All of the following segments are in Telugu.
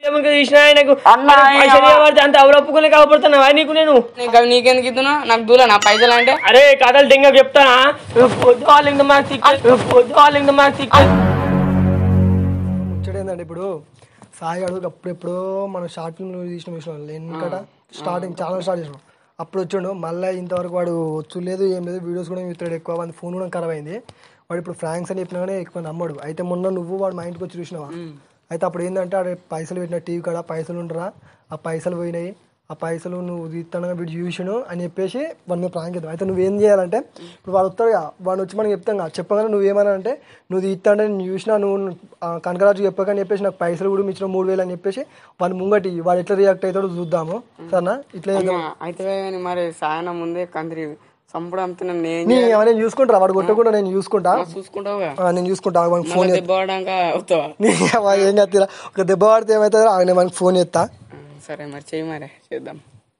ఏమనుకో తీసిన ఆయనకు అన్న, ఆయన పైసలు ఇవ్వబడితే అంత అవరప్పుకునే కావపడుతున్నావా నీకు నేను నీకు అవి నీకెందుకు ఇద్దును నాకు దూల నా పైసలు అంటే అరే కథలు దెంగ చెప్తానా పొద్దు వాళ్ళ మనకు తిక్క పొద్దు వాళ్ళ మనకు తిక్క ముచ్చట ఏంటంటే ఇప్పుడు సాయి అడుగు అప్పుడెప్పుడో మనం షార్ట్ ఫిల్మ్ తీసిన విషయం వెనకట స్టార్టింగ్ ఛానల్ స్టార్ట్ చేసినాం అప్పుడు వచ్చిండు మళ్ళీ ఇంతవరకు వాడు వచ్చు లేదు ఏం లేదు వీడియోస్ కూడా ఇస్తాడు ఎక్కువ వాడి ఫోన్ కూడా ఖరాబ్ అయింది వాడు ఇప్పుడు ఫ్రాంక్స్ అని చెప్పినా కానీ ఎక్కువ నమ్మడు అయితే మొన్న నువ్వు వాడు మా ఇంటికి వచ్చి చూసినావా అయితే అప్పుడు ఏంటంటే ఆడ పైసలు పెట్టిన టీవీ కాడ పైసలు ఉండరా ఆ పైసలు పోయినాయి ఆ పైసలు నువ్వు తీస్తాను వీడు చూసిను అని చెప్పేసి వాడిని మేము ప్రాంక్ చేద్దాం అయితే నువ్వేం చేయాలంటే ఇప్పుడు వాడు వస్తాడు కదా వాడు వచ్చి మనకి చెప్తాం కదా చెప్పగానే నువ్వేమన్నా అంటే నువ్వు తీస్తాంటే నేను చూసినా నువ్వు ఆ, కనకరాజు చెప్పకని చెప్పేసి నాకు పైసలు కూడా ఇచ్చిన మూడు వేలు అని చెప్పేసి వాడి ముంగటి వాడు ఎట్లా రియాక్ట్ అవుతాడో చూద్దాము సరేనా ఇట్లా చేద్దాం అయితే కానీ మరి సాయన ముందే కందిరి సంపుడు అమ్ముతున్నా నేను నీ నేను చూసుకుంటా వాడు కొట్టకుండా నేను చూసుకుంటా చూసుకుంటావుగా ఆ, నేను చూసుకుంటా వాడికి ఫోన్ దెబ్బ పడాక వస్తావా నీ అవ్వ ఏం చేస్తా ఒక దెబ్బ పడితే ఏమవుతుందో ఆయన మనకి ఫోన్ చేస్తా ఆ, సరే మరి చెయ్యి మరి చేద్దాం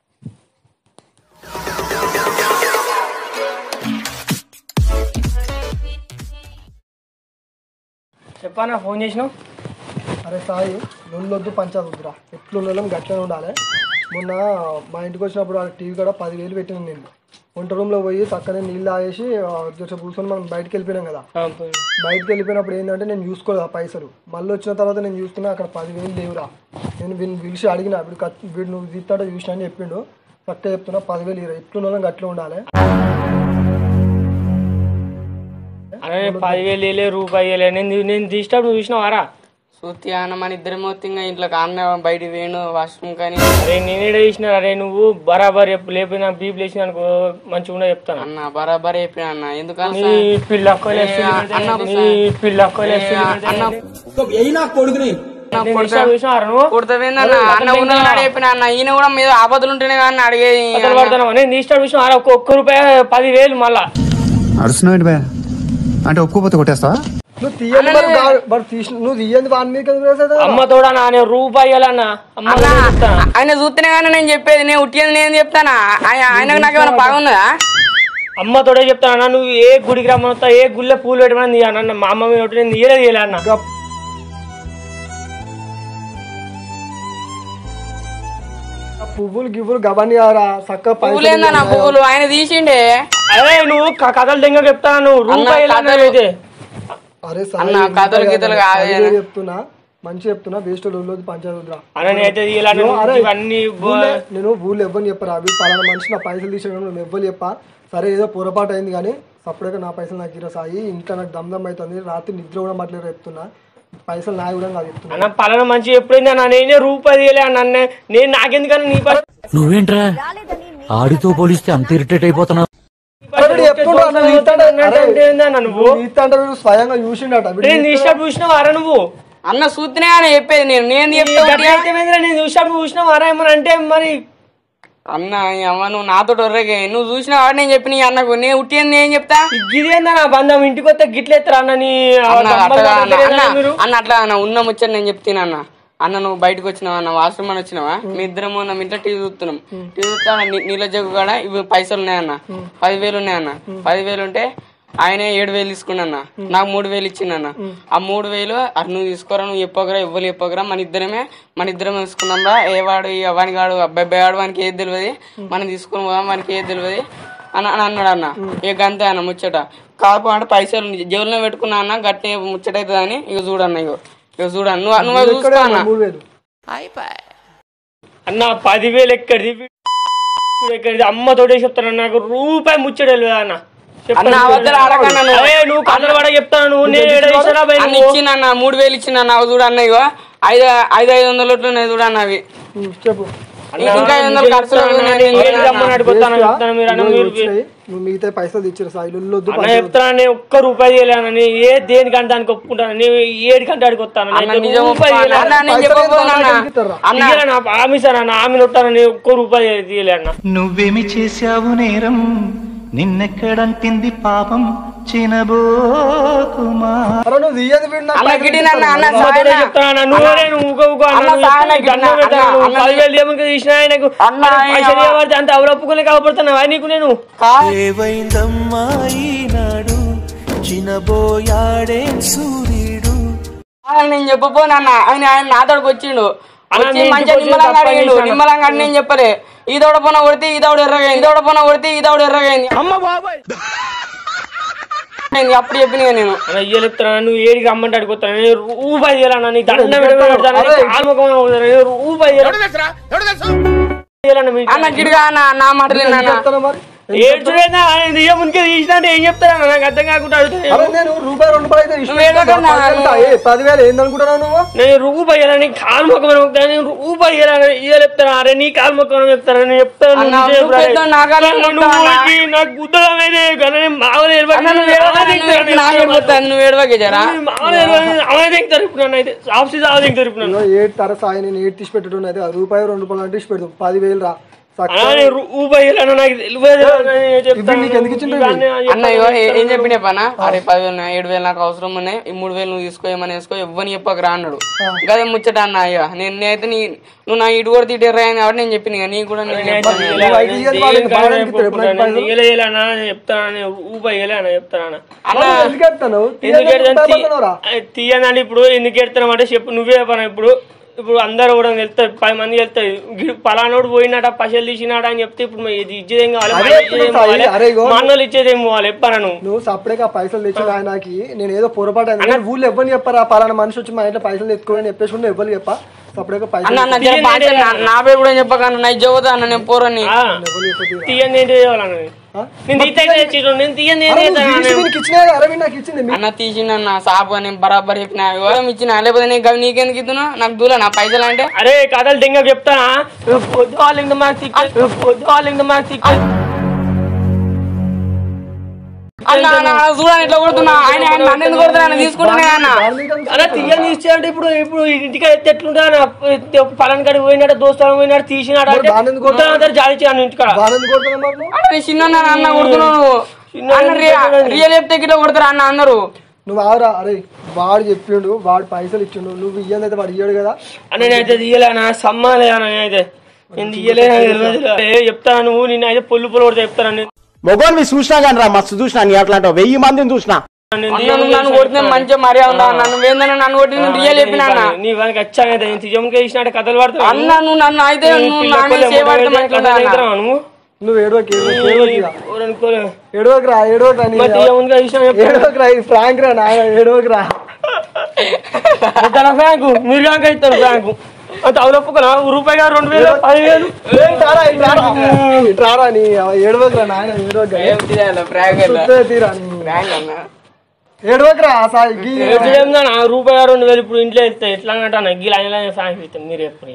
చెప్పానా ఫోన్ చేసినావు అరే సాయి లొల్లొద్దు పంచాయతీ వద్దురా ఎట్లున్నాం గట్లనే ఉండాలి మొన్న మా ఇంటికి వచ్చినప్పుడు ఆ టీవీ కూడా పదివేలు పెట్టిన నేను వంట రూమ్లో పోయి పక్కనే నీళ్ళు తాగేసి ఆ, జర కూర్చొని మనం బయటకు వెళ్ళిపోయినాం కదా బయటకు వెళ్ళిపోయినప్పుడు ఏంటంటే నేను చూసుకోలేదు ఆ పైసలు మళ్ళీ వచ్చిన తర్వాత నేను చూసుకున్నా అక్కడ పదివేలు లేవురా నేను వీడిని పిలిచి అడిగిన వీడు కత్- వీడు నువ్వు తీస్తాడో చూసినా అని చెప్పిండు కరెక్ట్గా చెప్తున్నా పదివేలు ఇరా ఎట్లున్నాం గట్ల ఉండాలి అరే పదివేలు వేలే రూపాయి వేలే నేను నేను తీసినప్పుడు నువ్వు చూసినావారా సూతి అన్న మన ఇద్దరి మొత్తంగా ఇంట్లో అన్న బయట వేణు వాష్రూమ్ కానీ అరే నేనేడ తీసిన అరే నువ్వు బరాబర్ చెప్పు లేకపోయినా బీప్ లేచిన అనుకో మంచిగా ఉండే చెప్తాను అన్న బరాబర్ చెప్పిన అన్న ఎందుకంటే నీ పిల్ల కొలేసి నీ పిల్ల కొలేసి అన్న చూసినారా నువ్వు కుడతపోయిందన్న అన్న ఉన్న చెప్పిన అన్న ఈయన కూడా మీద ఆపదలు ఉంటేనే కానీ అడిగేది అసలు పడతాను నేను తీసినప్పుడు చూసినా ఒక్క ఒక్క రూపాయి పదివేలు మళ్ళా అరుస్తున్నావు బే అంటే ఒప్పుకోపోతే కొట్టేస్తావా నువ్వు తీయండి మరి గా- మరి తీసి నువ్వు తీయండి వాని మీద ఎందుకు వేసేది? అమ్మ తోడా నా నేను రూపాయి ఇవ్వాలన్నా అమ్మ అన్న, నేను చెప్తాను. ఆయన చూస్తేనే కానీ నేను చెప్పేది నేను ఉట్టింది నేను చెప్తానా ఆయన- ఆయనకు నాకేమైనా బాగున్నదా అమ్మ తోడే చెప్తాను అన్న నువ్వు ఏ గుడికి రమ్మని ఏ గుళ్ళో పూలు పెట్టమని అన్న మా అమ్మ మీద ఒకటి నేను తీయలేదు తీయలే అన్న గప్. ఆ పువ్వులు గివ్వులు గబాని ఆరా చక్క పువ్వులు ఏందన్న పువ్వులు ఆయన తీసిండే అరే నువ్వు క- కథలు దెంగ చెప్తాను నువ్వు రూపాయి ఇవ్వాలన్నా కథలు- అయితే అరే అన్న, కథలు గీతలు కాదు సాయి చెప్తున్నా మంచి చెప్తున్నా వేస్ట్ రోజు పంచాయతీ వద్దురా. అన్న నేనైతే తీయాలని అరే, ఇవన్నీ బో- ఊళ్ళో నేను ఊళ్ళో ఎవ్వరు చెప్పరా అవి పలానా మనిషి నా పైసలు తీసాడు నువ్వు ఎవ్వరు చెప్పా సరే ఏదో పొరపాటు అయింది కానీ సపరేట్గా నా పైసలు నాకు ఇరా సాయి ఇంట్లో నాకు దమ్దమ్ అవుతుంది రాత్రి నిద్ర కూడా మాట్లాడి చెప్తున్నా పైసలు నా కూడా నాకు చెప్తున్నా అన్న పలానా మంచి ఎప్పుడైంది అన్న నేనే రూపాయి తీయలే అన్న అన్నే. నేను నాకెందుకన్నా నీ పని నువ్వేంట్రా ఆడితో పోలిస్తే అంత ఇరిటేట్ అయిపోతున్నావు అరే వీడు చెప్తుండ్రు అన్న, వీడు ఇస్తాడు. అన్నాడు అంటే ఏందన్న నువ్వు నువ్వు ఇస్తాంటే వీడు స్వయంగా చూసిండట వీడు నేను తీసినప్పుడు చూసినావు అరా నువ్వు అన్న చూస్తేనే ఆయన చెప్పేది నేను నేను చెప్తా గట్ల ఉట్టిగా. అయితే ఏందిరా, నేను చూసినప్పుడు చూసినావు అరా ఏమని అంటే మరి అన్న ఈ అమ్మ నువ్వు నాతో ఒర్రగే నువ్వు చూసిన వాడు నేను చెప్పిన ఈ అన్నకు నేను ఉట్టింది నేను చెప్తా గిదేందా నా బంధం ఇంటికి వస్తే గిట్ల ఎత్తరా అన్న నీ ఆ అన్న దమ్మలు అట్లా అన్న మాట్లాడతారా అన్న మీరు అన్న అట్లా అన్న ఉన్న ముచ్చట నేను చెప్తాను అన్న అన్న నువ్వు బయటకు వచ్చినావా అన్న వాష్రూమ్ అని వచ్చినావా మీ ఇద్దరం ఉన్న ఇంట్లో టీవీ చూస్తున్నాం టీవీ చూస్తా నీళ్ళ జగ్గు కూడా ఇవి పైసలు ఉన్నాయన్న పదివేలు ఉన్నాయన్న పదివేలు ఉంటే ఆయనే ఏడు వేలు తీసుకున్నా నాకు మూడు వేలు ఇచ్చిండన్న ఆ మూడు వేలు అది నువ్వు తీసుకోరా నువ్వు చెప్పగరా ఇవ్వలు చెప్పగరా మన ఇద్దరమే మన ఇద్దరం తీసుకున్నాం రా ఏ వాడు ఈ వానికి వాడు అబ్బాయి వాడు వానికి ఏది తెలియదు మనం తీసుకుని పోదాం వానికి ఏది తెలియదు అని అని అన్నాడు అన్న ఇక అంతే అన్న ముచ్చట కాపు అంటే పైసలు నీ జేబులో పెట్టుకున్నా అన్న గట్టి ముచ్చట అవుతుంది అని ఇక చూడన్న ఇగో ఇక చూడన్న నువ్వు నువ్వు చూసుకో అన్న మూడు వేలు అన్న పదివేలు ఎక్కడిది చూడు ఎక్కడిది అమ్మ తోటే చెప్తాను నాకు రూపాయి ముచ్చట తెలియదు అన్న చెప్పు. అన్న అవద్దరు ఆడకన్నా నువ్వు. అరే నువ్వు కథలు పడ చెప్తాను నువ్వు నేను ఏడ తీసినా బై అన్న నువ్వు. ఇచ్చిందన్న మూడు వేలు ఇచ్చిందన్న అవి చూడన్న ఇగో ఐదు ఐదు ఐదు వందల ఉన్నాయి చూడన్న అవి ఉమ్, చెప్పు అన్న, ఇంకా ఐదు వందలు ఖర్చులు చెప్తాను అన్న, నేను ఏడు రమ్మని అడుగుతాను చెప్తాను మీరు అన్న ఇదిగో మీరు వచ్చినాయి. నువ్వు మిగతా పైసలు ఇచ్చారు సాయి లొల్లొద్దు అన్న చెప్తాను నేను ఒక్క రూపాయి చేయలేను నేను ఏ దేనికంటే దానికి ఒప్పుకుంటాను నేను ఏడు కంటే అడిగి వస్తాను అన్న నిజం రూపాయి ఒప్పుకో అన్న. అన్న నేను చెప్పబోతున్నా అన్న అన్న ఆమె సార్ అన్న ఆమె నొట్టాను నేను ఒక్క రూపాయి తీయలే అన్న నువ్వేమి చేశావు నేరం నిన్నెక్కడంటింది పాపం చినబోకుమా అరే నువ్వు తీయదు వీడు నాకు అన్న పైసలు గిటినన్న అన్న అమ్మ తోడే సాయన చెప్తాను అన్న, నువ్వే నేను ఊక ఊక అన్న, అన్న నువ్వు సాయన చెప్తాను, దండం గిట్ల, పెడతాను, అన్న, నువ్వు అన్న పదివేలు ఏమనుకో తీసినా ఆయనకు అన్న, పైసలు అయ్యవ్వ. ఇవ్వబడితే అంత అవరప్పుకునే కావపడుతున్నావా నీకు నేను ఏవైందమ్మా ఈనాడు చినబోయాడే సూర్యుడు ఆయన నేను చెప్పబోనన్న ఆయన ఆయన నాతోడికి వచ్చిండు అన్న, వచ్చి నీ మంచిగా ఇంటికి వచ్చి నిమ్మలంగా తప్పని అడిగిండు చేశాను. నిమ్మలంగా అని నేను చెప్పలే ఈ దౌడ పొన కొడితే ఈ దౌడ ఎర్రగైంది ఈ దౌడ పొన కొడితే ఈ దౌడ ఎర్రగైంది అమ్మ బాబాయ్ నేను అప్పుడు చెప్పిన నేను అన్న ఇయ్యలు చెప్తాను నువ్వు ఏడికి రమ్మంటే అడుగుతాను నేను రూపాయి ఇయ్యాలన్నా నీ దండం పెడతాను కాల్ముఖం రూపాయి ఇయ్యాలన్నా మీకు అన్న గిడిగా అన్న నా మాటలే నాన్న చెప్తాను మరి ఏడ్చుడేనా ఆయన ఇయ్య ముందుకే తీసినా అంటే ఏం చెప్తాను నాకు అర్థం కాకుండా అడుగుతాను అరే నేను రూపాయి రెండు రూపాయలు అయితే ఇష్టం నువ్వు ఏడవకన్నా, పదివేలు తా- ఏ, పదివేలు ఏందనుకుంటున్నావు నువ్వు నేను రూపాయి ఇయ్యాలని కాలు మొక్కం నేను రూపాయి ఇయ్యాలని ఇయ్య చెప్తాను అరే నీ కాలు మొక్కం చెప్తాను నేను చెప్తాను అన్న, నువ్వు నువ్వు చెప్పరా? పెద్ద నాగాలే అన్న, మొత్తం నువ్వు అన్న. ఈ నాకు గుద్దలమైంది కానీ నేను మామూలు ఏర్పాటు అన్న నువ్వు ఏడవకన్నా, నువ్వు ఏడు- నాకు ఏడిపోతాను నువ్వు ఏడవకే జరా మామూలు ఏర్పాటు అవే దింగుతారు ఇప్పుడు నన్ను అయితే ఆఫీస్ అవే దింగుతారు ఇప్పుడు నన్ను ఇదిగో ఏడు తర సాయి నేను ఏడు తీసి పెట్టడం అయితే రూపాయి రెండు రూపాయలు అంటే తీసి పెడతాం పదివేలు రా అన్నా, నేను రూపాయి ఇయ్యాలన్నా నాకు తెలియదు అన్న, నేను చెప్తాను. ఇప్పుడు నీకు ఎందుకు ఇచ్చిండ్రు ఇవి? ఇవన్నీ అన్న ఇగో ఏ- ఏం చెప్పిన పనా అరే పదివేలు ఉన్నాయి, ఏడు వేలు నాకు అవసరం ఉన్నాయి ఈ మూడు వేలు నువ్వు తీసుకో ఏమని వేసుకో ఇవ్వని చెప్పక రా అన్నాడు గదే ముచ్చట అన్న అయ్యా నేను నేనైతే నీ నువ్వు నా ఇటు కూడా తిట్టే రాయని కాబట్టి నేను చెప్పిన ఇక నీకు కూడా నేను చెప్పాను నువ్వు ఐదు ఇయ్యాలి వాళ్ళకి బాగానే ఇస్తారు, ఎప్పుడైనా పైసలు? ఇయ్యలేనా చెప్తాను రూపాయి ఇయ్యలేనా చెప్తాను అన్న ఎందుకు ఎడతాను ఎందుకు ఎడతాను? తీ- ఎడతాను అది తీయనండి ఇప్పుడు ఎందుకు ఎడతాను అంటే చెప్పు నువ్వే చెప్పను ఇప్పుడు ఇప్పుడు అందరు కూడా వెళ్తారు పది మంది వెళ్తారు గి- పలానోడు పోయినాట పైసలు తీసినాట అని చెప్తే ఇప్పుడు మరి ఇది ఇచ్చేదేం కావాలి అదే మన ఇచ్చేదేం ఇప్పుడు కావాలి అరే ఇగో. మా అన్నోళ్ళు ఇచ్చేదేం కావాలి చెప్పాను నువ్వు నువ్వు సపరేట్గా పైసలు తెచ్చిన ఆయనకి నేను ఏదో పొరపాటు అయింది నేను ఊళ్ళో ఎవరిని చెప్పరా పలానా మనిషి వచ్చి మా ఇంట్లో పైసలు ఎత్తుకోని చెప్పేసి కూడా ఎవరు చెప్పా సపరేట్గా అన్న పైసలు అన్న జర బాగా నా- నా పేరు కూడా చెప్పక నా ఇజ్జవద్దా అన్న నేను పోరని ఆ, తీయండి ఏంటి చేయాలన్న నేను తీతే తెచ్చిడు నేను తీయండి ఏం చేస్తాను అన్న? నీకు ఇచ్చినా అరవై నాకు ఇచ్చింది మీ- అన్న తీసిండన్న సాపు అని బరాబర్ చెప్పిన ఎవరం ఇచ్చిన లేకపోతే నీకు అవి నీకెందుకు ఇద్దును నాకు దూల నా పైసలు అంటే అరే కథలు దింగ చెప్తానా calling the match calling the match అన్న అన్న, అన్న, చూడని ఇట్లా కొడుతున్నా ఆయన ఆయన నన్ను ఎందుకు కొడుతున్నా ఆయన తీసుకుంటున్నా అన్న అలా తీయని ఇచ్చాడంటే ఇప్పుడు ఇప్పుడు ఇంటికి ఎత్తే ఎట్లుంటా పలాన్ కాడికి పోయినాడు దోస్తాను పోయినాడు తీసినాడు అంటే దాన్ని ఎందుకు మొత్తం అందరు జాలి చేయను ఇంటికాడ బాగా ఎందుకు కొడుతున్నావు మరి నువ్వు? అన్న నేను చిన్న అన్న అన్న కొడుతున్నావు నువ్వు. అన్న రి- రియల్ చెప్తే ఇట్లా కొడతారా అన్న అందరూ నువ్వు ఆవురా అరే వాడు చెప్పిండు వాడు పైసలు ఇచ్చిండు నువ్వు ఇయ్యంది అయితే వాడు ఇయ్యాడు కదా అని నేనైతే తీయలేనా సమ్మాలే అని నేనైతే నేను తీయలే చెప్తాను నువ్వు నిన్న అయితే పొల్లు పొల్లు కొడితే చెప్తాను నేను మొగోన్వి చూసినా కానీ రా మస్తు చూసినా నీ అట్లాంటి వెయ్యి మందిని చూసినా నేను అన్న నువ్వు నన్ను కొడితే మంచిగా మర్యాద ఉందా అన్న నువ్వేందన్నా నన్ను కొట్టి రియల్ చెప్పిన అన్న నీ వానికి వచ్చాక నేను తీయముకే తీసినట్టు కథలు పడతావు అన్న నువ్వు నన్ను అయితే నువ్వు నా మీద చేయబడితే మంచిగా ఉందా అన్న? నువ్వు నువ్వు ఏడవకి ఎవరనుకోలే ఏడవకి రా ఏడవకి రా నీ మరి తీయముగా తీసిన ఏడవకి రా ఇది ఫ్రాంక్ రా నాయన ఏడవకి రా ముద్దల ఫ్యాంకు మీరు కాక ఇస్తారు ఫ్యాంకు అంత అవలప్పుకున్నా రూపాయి కాదు రెండు వేలు పదివేలు ఏయ్, రారా, ఇటు రారా. ఇటు రారా నీ ఏడవకి రా నాయన ఏడవకి ఏం తీయాలి ప్రాంక్ అన్న. సుత్తే తీరా నీ ప్రాంక్ అన్న ఏడవకి రా సాయి గీ ఏందా రూపాయి కాదు రెండు వేలు ఇప్పుడు ఇంట్లో ఇస్తాయి ఎట్లా అంటాను గీ లైన్ లైన్ ఫ్యాంక్ ఇస్తాం మీరు ఎప్పుడు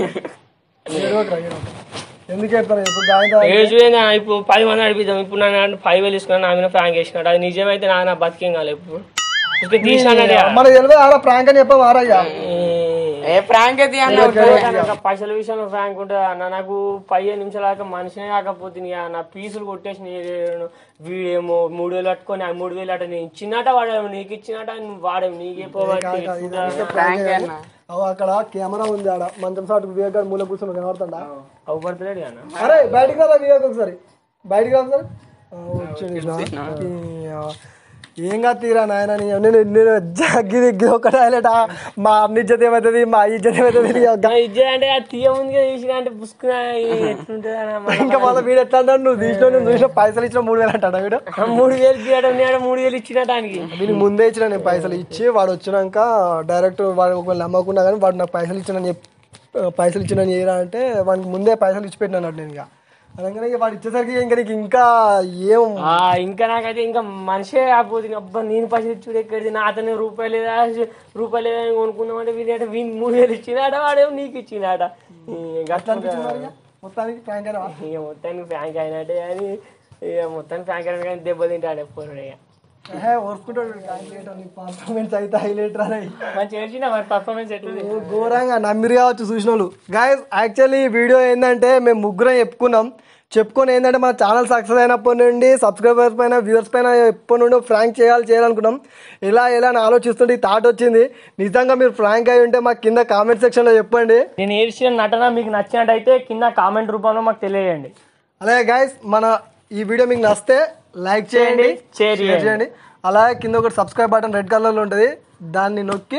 ఏడవకి రా ఏడవకి. ఎందుకు ఎడతాను ఇప్పుడు గాయం ఏజ్ పోయిందా ఇప్పుడు పది మంది నడిపిద్దాం ఇప్పుడు నన్ను ఫైవ్ వేలు తీసుకున్నా నా మీద ఫ్యాంక్ వేసినాడు అది నిజమైతే నా నా బతికేం కాలేదు ఇప్పుడు ఇప్పుడు తీసినాడే మన తెలియదు ఆరా ప్రాంక్ అని చెప్పాం ఆరయ్యా ఏ ప్రాంక్ అయితే అన్న నాకు పైసల విషయంలో ఫ్రాంక్ ఉంటుంది అన్న నాకు పదిహేను నిమిషాలు కాక మనిషినే కాకపోతే నీ నా పీసులు కొట్టేసి నేను వీడేమో మూడు వేలు పట్టుకొని ఆ మూడు వేలు అట నేను ఇచ్చినట వాడేమో నీకు ఇచ్చినట నువ్వు వాడేమో నీకే పోవాలి ప్రాంక్ అన్న అవు అక్కడ కెమెరా ఉంది ఆడ మంచం సాటు వివేక్ గారు మూల కూర్చొని కనబడుతుండా అవుపడతలేడు అన్న అరే బయటికి రా వివేక్ ఒకసారి బయటికి రా ఒకసారి ఆ, వచ్చిండు చూసినా? ఈ, ఆ, ఏం కాదు తీరా నాయన నీ- నేను నేను జగ్గిది గిది ఒక టాయిలెట్ మా అమ్మ ఇజ్జత్ ఏమవుతుంది మా ఇజ్జత్ ఏమవుతుంది నీ యొక్క- ఇచ్చే అంటే ఆ తీయ ముందుగా తీసిన అంటే పుసుకున్న ఎట్లుంటుంది అన్న మళ్ళా. ఇంకా మళ్ళీ వీడు ఎట్లా అంటాడు నువ్వు తీసిన నేను చూసిన పైసలు ఇచ్చిన మూడు వేలు అంటాడు వీడు ఆ మూడు వేలు తీయడం నేను మూడు వేలు ఇచ్చినటానికి వీడికి ముందే ఇచ్చిన నేను పైసలు ఇచ్చి వాడు వచ్చినాక డైరెక్ట్ వాడు ఒకవేళ నమ్మకున్నా కానీ వాడు నాకు పైసలు ఇచ్చిన పైసలు ఇచ్చిన ఏరా అంటే వాడికి ముందే పైసలు ఇచ్చి పెట్టినాడు నేను ఇక అనగానే ఇక వాడు ఇచ్చేసరికి ఇంకా నీకు ఇంకా ఏం ఆ, ఇంకా నాకైతే ఇంకా మనిషే కాకపోతే అబ్బా నేను పైసలు ఇచ్చుడు ఎక్కడిది నా అతనే రూపాయలు లేదా రూపాయలు లేదా అని కొనుక్కుందామంటే వీడి వీని మూడు వేలు ఇచ్చినాడ వాడేమో నీకు ఇచ్చినాడ అట్లా అనిపించింది మరి ఇక? మొత్తానికి ప్రాంక్ అయినా ఇక మొత్తానికి ఫ్యాంక్ అయినట్టే కానీ ఇక మొత్తానికి ఫ్యాంక్ అయినా కానీ దెబ్బ తింటాడు ఎప్పుడు ఇక ఓర్చుకుంటాడు ప్రాంక్ చేయటం నీ పర్ఫార్మెన్స్ అయితే హైలైట్ రా మంచిగా వచ్చిన మరి పర్ఫార్మెన్స్ ఎట్లుంది ఘోరంగా నమ్మిరి కావచ్చు చూసిన వాళ్ళు గాయస్ యాక్చువల్లీ ఈ వీడియో ఏంటంటే మేము ముగ్గురం చెప్పుకున్నాం చెప్పుకొని ఏంటంటే మన ఛానల్ సక్సెస్ అయినప్పటి నుండి సబ్స్క్రైబర్స్ పైన వ్యూవర్స్ పైన ఎప్పటి నుండో ఫ్రాంక్ చేయాలి చేయాలనుకున్నాం ఎలా ఎలా అని ఆలోచిస్తుంటే ఈ థాట్ వచ్చింది నిజంగా మీరు ఫ్రాంక్ అయి ఉంటే మాకు కింద కామెంట్ సెక్షన్లో చెప్పండి నేను ఏడ్చిన నటన మీకు నచ్చినట్టయితే కింద కామెంట్ రూపంలో మాకు తెలియజేయండి అలాగే గాయస్ మన ఈ వీడియో మీకు నచ్చితే లైక్ చేయండి షేర్ షేర్ చేయండి అలాగే కింద ఒకటి సబ్స్క్రైబ్ బటన్ రెడ్ కలర్లో ఉంటుంది దాన్ని నొక్కి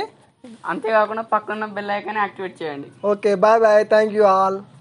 అంతేకాకుండా పక్కన బెల్ ఐకాన్ యాక్టివేట్ చేయండి okay bye bye thank you all